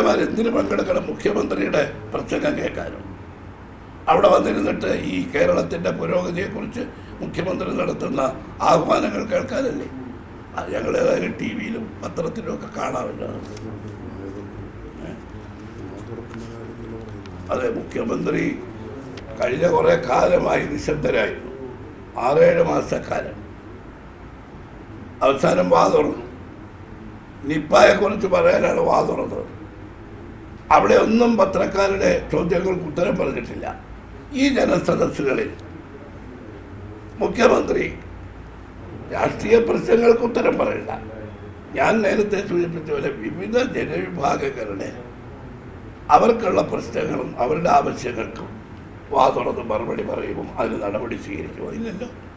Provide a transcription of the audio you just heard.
എന്തിനു പങ്കെടുക്കണം മുഖ്യമന്ത്രിയുടെ പ്രസംഗം കേൾക്കാനോ അവിടെ വന്നിരുന്നിട്ട് ഈ കേരളത്തിൻ്റെ പുരോഗതിയെക്കുറിച്ച് മുഖ്യമന്ത്രി നടത്തുന്ന ആഹ്വാനങ്ങൾ കേൾക്കാനല്ലേ അത് ഞങ്ങൾ ഏതായാലും ടി വിയിലും പത്രത്തിലും ഒക്കെ കാണാമല്ലോ അതെ മുഖ്യമന്ത്രി കഴിഞ്ഞ കുറേ കാലമായി നിശബ്ദരായിരുന്നു ആറേഴ് മാസക്കാലം അവസാനം വാ തുറന്നു നിപ്പായെക്കുറിച്ച് പറയാനാണ് വാ തുറന്നത് അവിടെ ഒന്നും പത്രക്കാരുടെ ചോദ്യങ്ങൾക്ക് ഉത്തരം പറഞ്ഞിട്ടില്ല ഈ ജനസദസ്സുകളിൽ മുഖ്യമന്ത്രി രാഷ്ട്രീയ പ്രശ്നങ്ങൾക്ക് ഉത്തരം പറയില്ല ഞാൻ നേരത്തെ സൂചിപ്പിച്ച പോലെ വിവിധ ജനവിഭാഗങ്ങളുടെ അവർക്കുള്ള പ്രശ്നങ്ങളും അവരുടെ ആവശ്യങ്ങൾക്കും വാ തുറന്ന് മറുപടി പറയുമ്പോൾ അതിന് നടപടി സ്വീകരിക്കുമോ ഇല്ലല്ലോ